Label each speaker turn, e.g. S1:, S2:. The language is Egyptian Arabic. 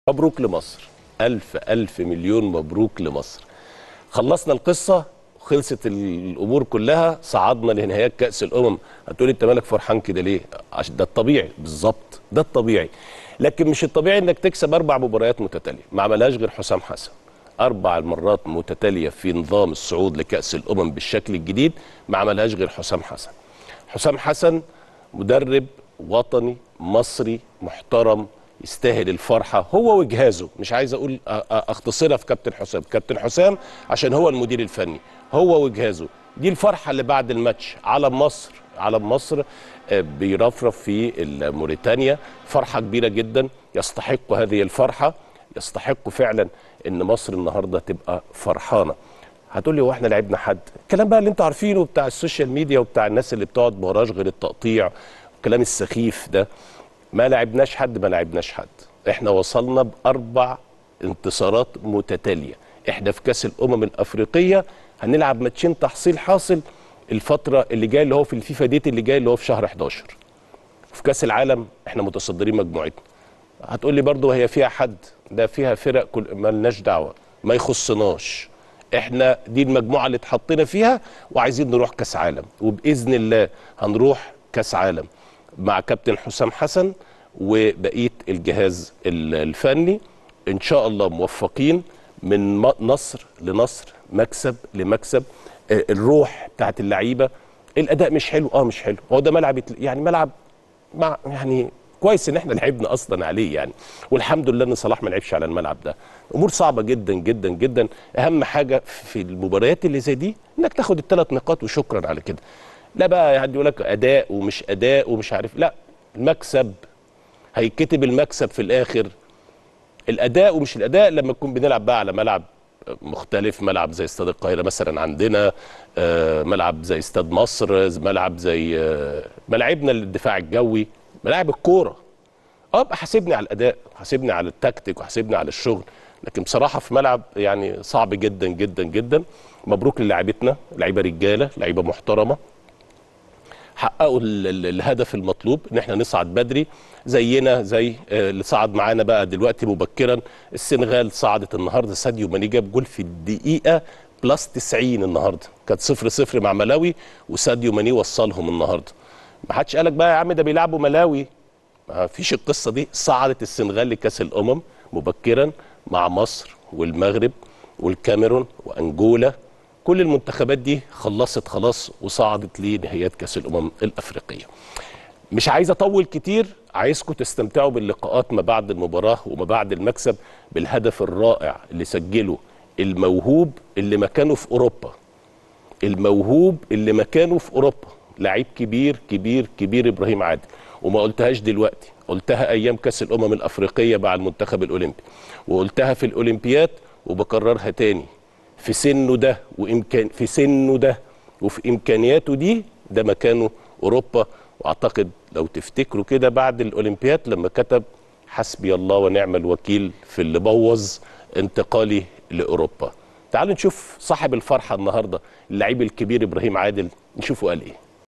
S1: مبروك لمصر ألف ألف مليون مبروك لمصر خلصنا القصة خلصت الأمور كلها صعدنا لنهايات كأس الأمم هتقول أنت مالك فرحان كده ليه عشان ده الطبيعي بالظبط ده الطبيعي لكن مش الطبيعي انك تكسب اربع مباريات متتاليه ما عملهاش غير حسام حسن اربع مرات متتاليه في نظام الصعود لكاس الامم بالشكل الجديد ما عملهاش غير حسام حسن حسام حسن مدرب وطني مصري محترم يستاهل الفرحه هو وجهازه مش عايز اقول أ- أ- اختصرها في كابتن حسام كابتن حسام عشان هو المدير الفني هو وجهازه دي الفرحه اللي بعد الماتش علم مصر علم مصر آه، بيرفرف في موريتانيا فرحه كبيره جدا يستحق هذه الفرحه يستحق فعلا ان مصر النهارده تبقى فرحانه هتقول لي هو احنا لعبنا حد الكلام بقى اللي انتوا عارفينه بتاع السوشيال ميديا وبتاع الناس اللي بتقعد ما وراش غير التقطيع والكلام السخيف ده ما لعبناش حد ما لعبناش حد احنا وصلنا باربع انتصارات متتاليه احنا في كاس الامم الافريقيه هنلعب ماتشين تحصيل حاصل الفتره اللي جايه اللي هو في الفيفا ديت اللي جاي اللي هو في شهر 11 في كاس العالم احنا متصدرين مجموعتنا هتقول لي برضه هي فيها حد ده فيها فرق كل مالناش دعوه ما يخصناش احنا دي المجموعه اللي اتحطينا فيها وعايزين نروح كاس عالم وباذن الله هنروح كاس عالم مع كابتن حسام حسن وبقيه الجهاز ال- الفني ان شاء الله موفقين من م- نصر لنصر مكسب لمكسب آه، الروح بتاعت اللعيبه الاداء مش حلو اه مش حلو هو ده ملعب يتل- يعني ملعب مع يعني كويس ان احنا لعبنا اصلا عليه يعني والحمد لله ان صلاح ما لعبش على الملعب ده امور صعبه جدا جدا جدا اهم حاجه في المباريات اللي زي دي انك تاخد الثلاث نقاط وشكرا على كده لا بقى حد يقول لك اداء ومش اداء ومش عارف لا المكسب هيتكتب المكسب في الاخر الاداء ومش الاداء لما نكون بنلعب بقى على ملعب مختلف ملعب زي استاد القاهره مثلا عندنا آه، ملعب زي استاد مصر ملعب زي آه، ملاعبنا للدفاع الجوي ملاعب الكوره اه بقى حاسبني على الاداء حاسبني على التكتيك وحاسبني على الشغل لكن بصراحه في ملعب يعني صعب جدا جدا جدا مبروك للاعيبتنا لعيبه رجاله لعيبه محترمه حققوا ال- ال- الهدف المطلوب ان احنا نصعد بدري زينا زي آه، اللي صعد معانا بقى دلوقتي مبكرا السنغال صعدت النهارده ساديو ماني جاب جول في الدقيقه بلس 90 النهارده كانت 0 0 مع ملاوي وساديو ماني وصلهم النهارده ما حدش قالك بقى يا عم ده بيلعبوا ملاوي ما فيش القصه دي صعدت السنغال لكاس الامم مبكرا مع مصر والمغرب والكاميرون وانجولا كل المنتخبات دي خلصت خلاص وصعدت لنهايات كاس الامم الافريقيه مش عايز اطول كتير عايزكم تستمتعوا باللقاءات ما بعد المباراه وما بعد المكسب بالهدف الرائع اللي سجله الموهوب اللي مكانه في اوروبا الموهوب اللي مكانه في اوروبا لعيب كبير كبير كبير ابراهيم عادل وما قلتهاش دلوقتي قلتها ايام كاس الامم الافريقيه مع المنتخب الاولمبي وقلتها في الاولمبياد وبكررها تاني في سنه ده وامكان في سنه ده وفي امكانياته دي ده مكانه اوروبا واعتقد لو تفتكروا كده بعد الاولمبياد لما كتب حسبي الله ونعم الوكيل في اللي بوظ انتقالي لاوروبا تعالوا نشوف صاحب الفرحه النهارده اللعيب الكبير ابراهيم عادل نشوفه قال ايه